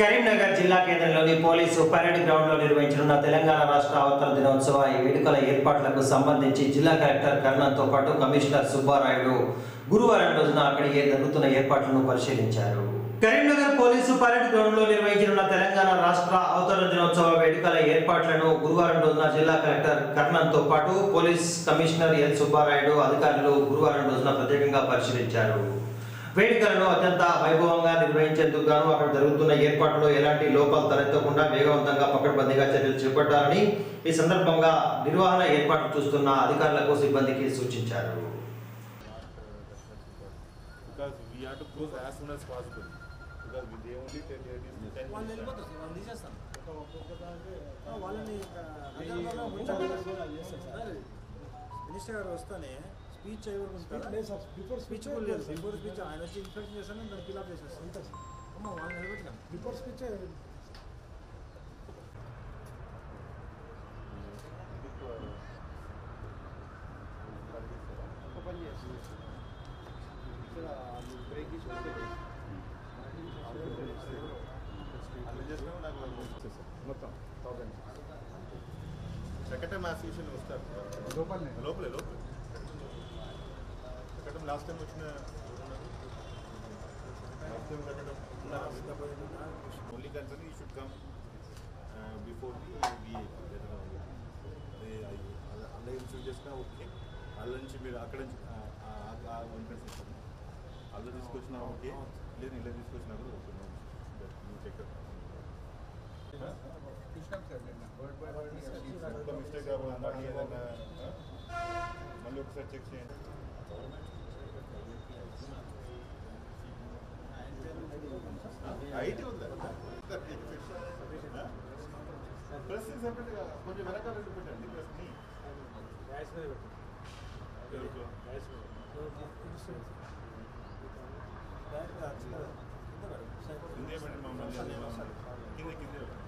కరీంనగర్ జిల్లా కేంద్రంలోని police parade ground లో నిర్వహించనున్న తెలంగాణ రాష్ట్ర అవతరణ దినోత్సవ ఈ వేడుకల ఏర్పాట్లకు సంబంధించి జిల్లా కలెక్టర్ కర్ణన్తో పాటు కమిషనర్ సుబ్బారాయుడు గురువారం రోజున అక్కడికి జరుగుతున్న ఏర్పాట్లను పరిశీలించారు కరీంనగర్ పోలీసు పరేడ్ గ్రౌండ్ లో నిర్వహించనున్న తెలంగాణ రాష్ట్ర అవతరణ దినోత్సవ వేడుకల ఏర్పాట్లను గురువారం రోజున జిల్లా కలెక్టర్ కర్ణన్తో పాటు పోలీస్ కమిషనర్ ఎల్ సుబ్బారాయుడు అధికారులు గురువారం రోజున ప్రత్యేకంగా పరిశీలించారు వేడుకలను అత్యంత వైభవంగా నిర్వహించేందుకు గాను అక్కడ జరుగుతున్న ఏర్పాట్లో ఎలాంటి లోపాలు తలెత్తకుండా వేగవంతంగా పకడ్బందీగా చర్యలు చేపట్టాలని ఈ సందర్భంగా నిర్వహణ ఏర్పాట్లు చూస్తున్న అధికారులకు సిబ్బందికి సూచించారు because we have to close as soon as possible because we- they only tell you it is 10 వాళ్ళు minutes. వెళ్ళిపోతారు సార్ వాళ్ళు తీసేస్తాం ఆ, వాళ్ళని అధికారులలో ముందు మినిస్టర్ గారు వస్తానే స్పీచ్ Speech లేదు సార్, before speech స్పీచ్ లేదు లేదు. బిఫోర్ స్పీచ్ ఆయన వచ్చి ఇన్స్పెక్షన్ చేస్తాను దాన్ని ఫిల్అప్ చేసేస్తాను అంతే సార్ అమ్మ వాళ్ళని నిలబెట్టాం బిఫోర్ స్పీచ్ అలా చేసినా నాకు మొత్తం థౌసండ్ సెకండ్ టైం అసోసియేషన్ వస్తారు లోపలనే లోపలే లోపలే సెకండ్ టైం లాస్ట్ టైం వచ్చిన last time second only concern you should come before the VA అదే అలా ఇన్సూర్ చేసినా ఓకే వాళ్ళ నుంచి మీరు అక్కడ నుంచి ఎంట్రెన్స్ ఇస్తాను అలా తీసుకొచ్చినా ఓకే లేదు ఇలా తీసుకొచ్చినా కూడా ఓకే చెక్ ఒక మిస్టేక్ కాకుండా ఏదైనా ఆ? మళ్ళీ ఒకసారి చెక్ చేయండి ఐటీ ఉందా ప్రెస్ సెపరేట్గా కొంచెం వెనకాల రెండు పెట్టండి ప్రెస్ని గ్యాస్ మీద పెట్టు ఎవరికో గ్యాస్ మీద కిందే పెట్టండి మమ్మల్ని కింద కిందే పెట్టండి